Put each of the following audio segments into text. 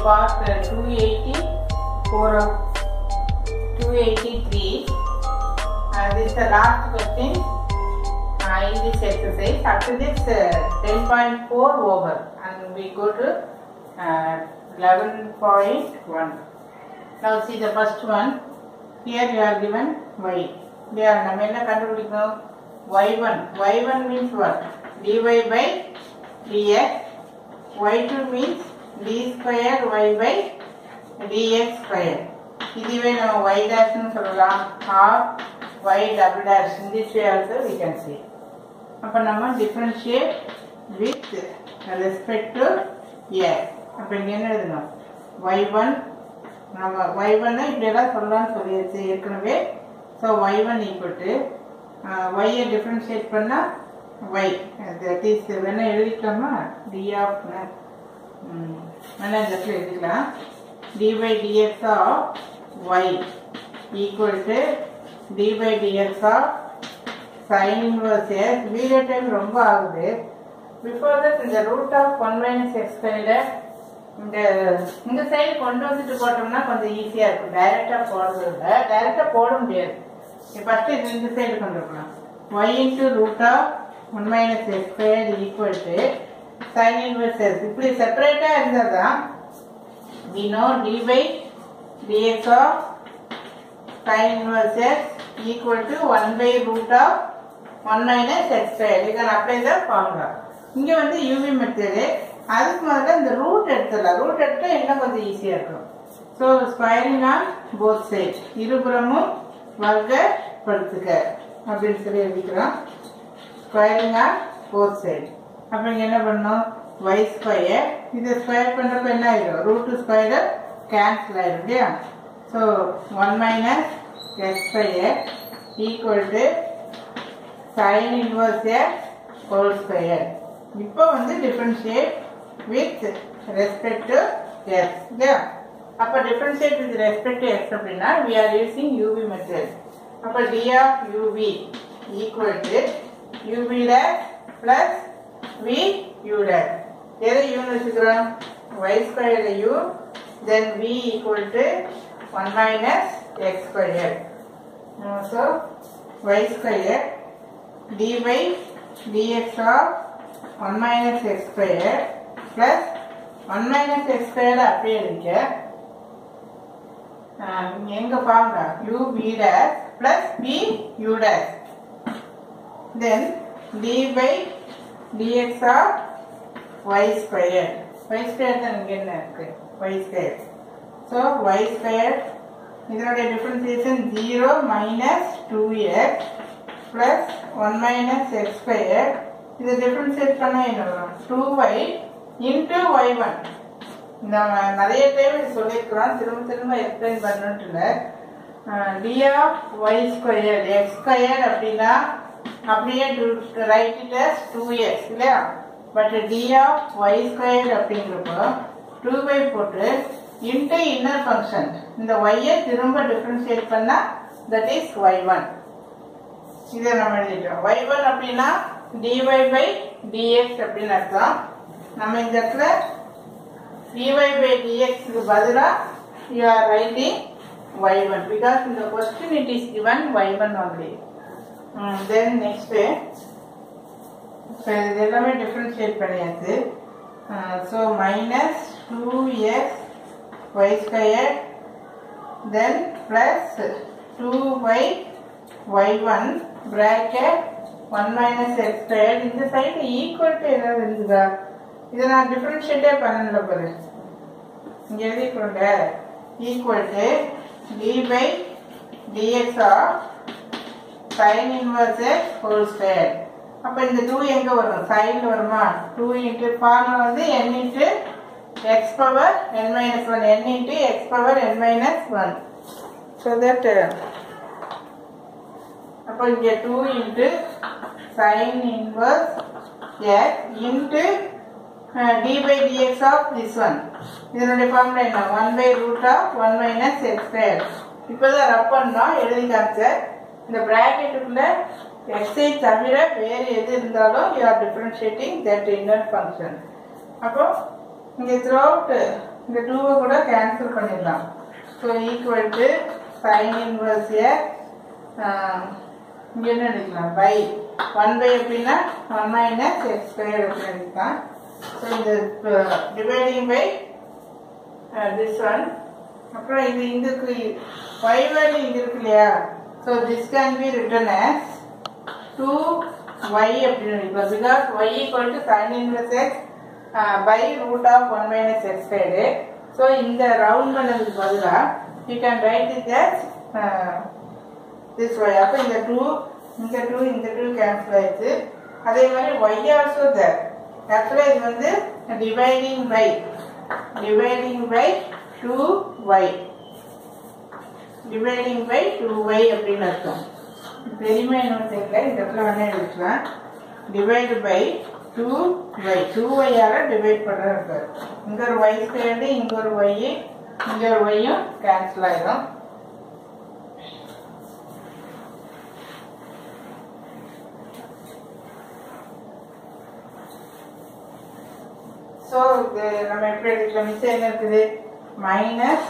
part uh, 280 for uh, 283 uh, this is the last question uh, in this exercise after this uh, 10.4 over and we go to uh, 11.1 now see the first one here you are given y here நம்ம என்ன கண்டுபிடிக்கணும் y1 y1 means what dy by dx y2 means d square y by dx square இதுவே நம்ம y dash னு சொல்லலாம் or y double dash in this way also we can see அப்ப நம்ம differentiate with respect to x அப்ப இங்க என்ன எழுதணும் y1 நம்ம y1 இப்படி எல்லாம் சொல்லலாம்னு சொல்லியாச்சு ஏற்கனவே ஸோ y1 ஈக்குவல் டு y-ஐ டிஃபரன்ஷியேட் பண்ணா y தட் இஸ் வேணா எழுதிக்கலாமா d ஆஃப் வேணா இந்த இடத்துல எழுதிக்கலாம் dy dx of y equal to dy dx of sin inverse s video time ரொம்ப ஆகுது பிஃபோர் தட் இந்த root of one minus X ஸ்கொயரை இந்த இந்த சைடு கொண்டு வந்துட்டு போட்டோம்னா கொஞ்சம் ஈஸியாக இருக்கும் டைரெக்டாக போடுறத விட டைரெக்டாக போட முடியாது ஃபஸ்ட்டு இது இந்த சைடு கொண்டு வரலாம் Y into root of one minus X square equal to sine inverse S இப்படி செப்பரேட்டாக இருந்தால் தான் we know dy dx of sin inverse x equal to 1 by root of 1 minus x square. You can apply the formula. இங்க வந்து UV method அதுக்கு முதல்ல இந்த root எடுத்துடலாம் ரூட் எடுத்தா இன்னும் கொஞ்சம் ஈஸியா இருக்கும் so squaring on both side இருபுறமும் வர்க்கப்படுத்துக அப்படின்னு சொல்லி எழுதிக்கிறோம் ஸ்கொயரிங் ஆன் போத் சைடு அப்போ இங்க என்ன பண்ணணும் y ஸ்கொயர் இதை ஸ்கொயர் பண்றப்ப என்ன ஆயிடும் ரூட் ஸ்கொயர் கேன்சல் ஆயிடும் இல்லையா so one minus X square equal to sine inverse X whole square இப்போ வந்து differentiate with respect to X இல்லையா அப்போ differentiate with respect to X அப்படின்னா we are using UV method அப்போ D of UV equal to UV dash plus V U dash எதை யூன்னு வச்சுக்கிறோம் y square U then v equal to one minus X square so y square dy dx of 1 minus x square plus 1 minus x square அப்படியே இருக்க எங்க பாருங்க u b dash plus b u dash then d by dx of y square y square தான் இங்க என்ன இருக்கு y square so y square இதனுடைய differentiation 0 minus two X plus one minus X square இதை டிஃபரன்ஷியேட் பண்ண என்ன வரும் two Y into Y one இந்த நிறைய டைம் இது சொல்லியிருக்கிறோம் திரும்ப திரும்ப எக்ஸ்பிளைன் பண்ணணுட்டு இல்லை D of Y square X square அப்படின்னா அப்படியே write it as two X இல்லையா but D of Y square அப்படிங்கிறப்போ டூ ஒய் போட்டு இன்ட்டு இன்னர் ஃபங்க்ஷன் இந்த ஒய்யை திரும்ப டிஃபரன்ஷியேட் பண்ணா தட் இஸ் ஒய் ஒன் இதை நம்ம எழுதிட்டோம் y1 அப்படின்னா dy by dx அப்படின்னு அர்த்தம் நம்ம இந்த இடத்துல dy by dx க்கு பதிலா you are writing y1 because in the question it is given y1 only um, then next so இது எல்லாமே டிஃபரன்ஷியேட் பண்ணியாச்சு so minus two x y square then plus two y y1 bracket 1 minus x squared இந்த side equal to ஏதாவது இருந்துதா இதை நான் டிஃபரன்ஷியேட்டே பண்ணல பாரு இங்க எழுதிக்கொண்ட equal to d by dx of sine inverse X whole square அப்போ இந்த டூ எங்க வரும் சைன் வருமா டூ இன்ட்டு ஃபார்முலா வந்து n into x power n minus one n into x power n minus one so that அப்போ இங்கே two into sine inverse x into d by dx of this one இதனுடைய formula என்ன one by root of one minus X square இப்போதான் rub பண்ணோம் எழுதி காமிச்சேன் இந்த ப்ராக்கெட்டுக்குள்ள எக்ஸை தவிர வேறு எது இருந்தாலும் you are differentiating that inner function அப்போ இங்கே த்ரூ அவுட் இந்த டூவை கூட கேன்சல் பண்ணிடலாம் so equal to sine inverse இங்கே என்ன எடுக்கலாம் பை ஒன் பை எப்படின்னா ஒன் மைனஸ் எக்ஸ் ஸ்கொயர் அப்படின்னு எடுக்கலாம் ஸோ இந்த டிவைடிங் பை திஸ் ஒன் அப்புறம் இது இந்த y வேல்யூ இங்க இருக்கு இல்லையா so this can be written as two y அப்படின்னு எழுதிக்கலாம் because y equal to sine inverse x by root of one minus x squared so இந்த ரவுண்ட் பண்ணதுக்கு பதிலாக you can write it as this y அப்போ இந்த two இந்த two இந்த two cancel ஆயிடுச்சு அதே மாதிரி ஒய் ஆல்சோ தர் ஆக்சுவலாக இது வந்து dividing by dividing by two y dividing by two y அப்படின்னு அர்த்தம் தெரியுமா என்னன்னு தெரியல இந்த இடத்துல வேணா எழுதிக்கலாம் divide by two y two ஒய்யால டிவைட் பண்ணுறது இருக்காது இங்க ஒரு ஒய் ஸ்கொயர்டு இங்க ஒரு ஒய் இங்க ஒரு ஒய்யும் கேன்சல் ஆயிடும் ஸோ நம்ம எப்படி எடுக்கலாம் மிச்சம் என்ன இருக்குது மைனஸ்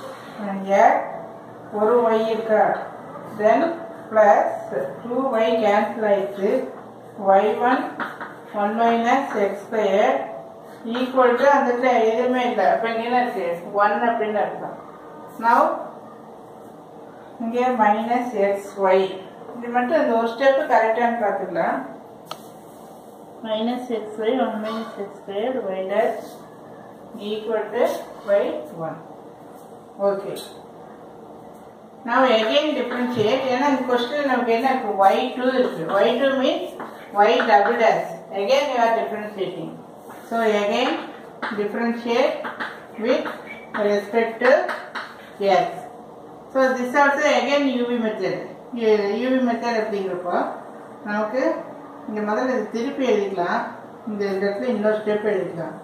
ஒரு ஒய் இருக்கா then plus two y cancel ஆயிடுச்சு y one one minus X square equal to அந்த இடத்துல எதுவுமே இல்லை அப்போ இங்கே என்ன இருக்கு ஒன் அப்படின்னு அர்த்தம் நவ் இங்கே மைனஸ் எக்ஸ் ஒய் இது மட்டும் இந்த ஒரு ஸ்டெப்பு கரெக்டானு பார்த்துக்கலாம் minus x y 1 minus x squared y dash equal to y 1 okay now again differentiate ஏன்னா இந்த கொஸ்டின் நமக்கு என்ன இருக்கு y2 இருக்கு y2 means y double dash again you are differentiating so again differentiate with respect to x so this also again uv method uv method அப்படிங்கிறப்போ நமக்கு இங்க முதல்ல இது திருப்பி எழுதிக்கலாம் இந்த இந்த இடத்துல இன்னொரு ஸ்டெப் எழுதிக்கலாம்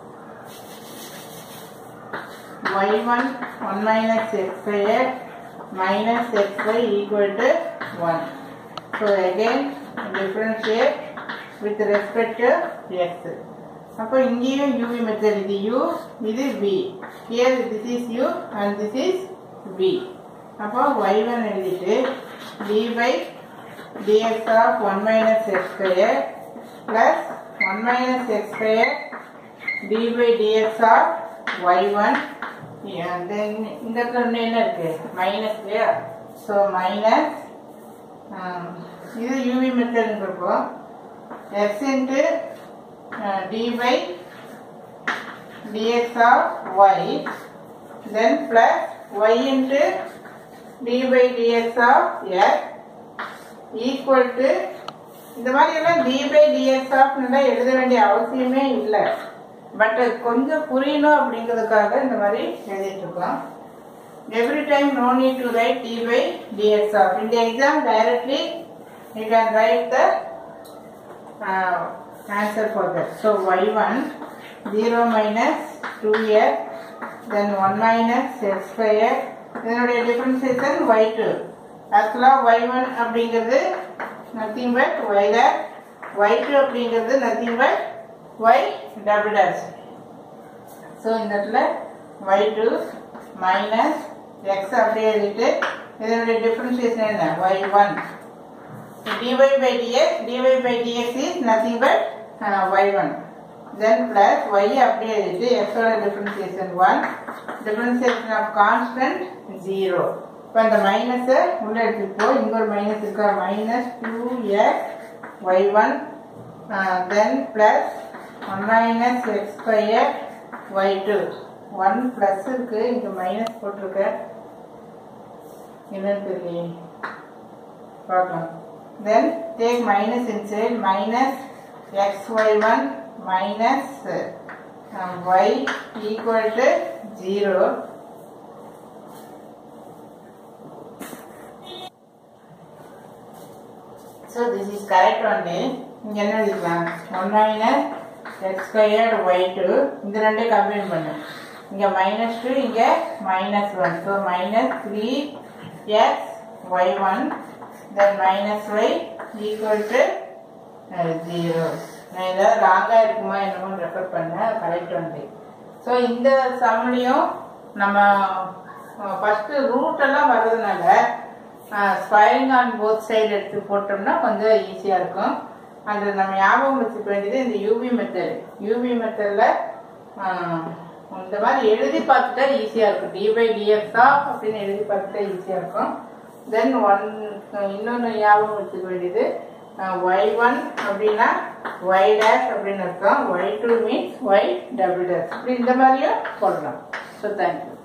y1 1 minus x squared minus xy equal to 1 so again differentiate with respect to x அப்போ இங்கேயும் uv மெத்தட் இது u இது v here this is u and this is v அப்போ y1 எழுதிட்டு d by dx of 1 minus x square plus 1 minus x square d by dx of y1 and then இந்த இடத்துல இன்னும் என்ன இருக்கு minus இல்லையா ஸோ மைனஸ் இது UV மெத்தட்ங்கிறப்போ x into d by dx of y then plus y into d by dx of x equal to இந்த மாதிரி எல்லாம் டி பை டிஎக்ஸ் ஆஃப்னுலாம் எழுத வேண்டிய அவசியமே இல்லை பட் கொஞ்சம் புரியணும் அப்படிங்கிறதுக்காக இந்த மாதிரி எழுதிட்டு இருக்கோம் every time no need to write d by dx of இந்த exam directly you can write the answer for that so y one zero minus two x then one minus X square இதனுடைய differentiation y two ஆக்சுவலாக y one அப்படிங்கிறது nothing but y dash y two அப்படிங்கிறது nothing but y double dash so இந்த இடத்துல Y two minus X அப்படியே எழுதிட்டு இதனுடைய differentiation என்ன y one dy by dx dy by dx is nothing but uh, y1 then plus y அப்படியே எழுதிட்டு x ஓட டிஃபரன்சியேஷன் 1 டிஃபரன்சியேஷன் ஆஃப் கான்ஸ்டன்ட் 0 இப்போ அந்த மைனஸை உள்ள எடுத்துப்போ இங்க ஒரு மைனஸ் இருக்கா minus two x y one then plus one minus X square y two one plus இருக்கு இங்க மைனஸ் போட்டிருக்க என்னன்னு தெரியலையே பார்க்கலாம் then take minus inside minus xy1 minus um, y equal to 0 so this is correct only இங்க என்ன எழுதிக்கலாம் 1 minus x squared y2 இந்த ரெண்டே கம்பைன் பண்ணு இங்க minus 2 இங்க minus 1 so minus 3 x y1 then minus y equal to uh, 0 நான் ஏதாவது ராங்கா இருக்குமா என்னமோ ரெஃபர் பண்ண கரெக்ட் வந்து ஸோ இந்த சம்லையும் நம்ம ஃபஸ்ட்டு ரூட் எல்லாம் வர்றதுனால ஸ்பைரிங் ஆன் போத் சைடு எடுத்து போட்டோம்னா கொஞ்சம் ஈஸியாக இருக்கும் அது நம்ம ஞாபகம் வச்சுக்க வேண்டியது இந்த யூவி மெத்தட் யூவி மெத்தடில் இந்த மாதிரி எழுதி பார்த்துட்டா ஈஸியாக இருக்கும் டி பை டிஎக்ஸா அப்படின்னு எழுதி பார்த்துட்டா ஈஸியாக இருக்கும் தென் ஒன் இன்னொன்று ஞாபகம் வச்சுக்க வேண்டியது ஒய் ஒன் அப்படின்னா ஒய் டேஷ் அப்படின்னு அர்த்தம் y two means y double dash இப்படி இந்த மாதிரியும் போடலாம் ஸோ தேங்க்யூ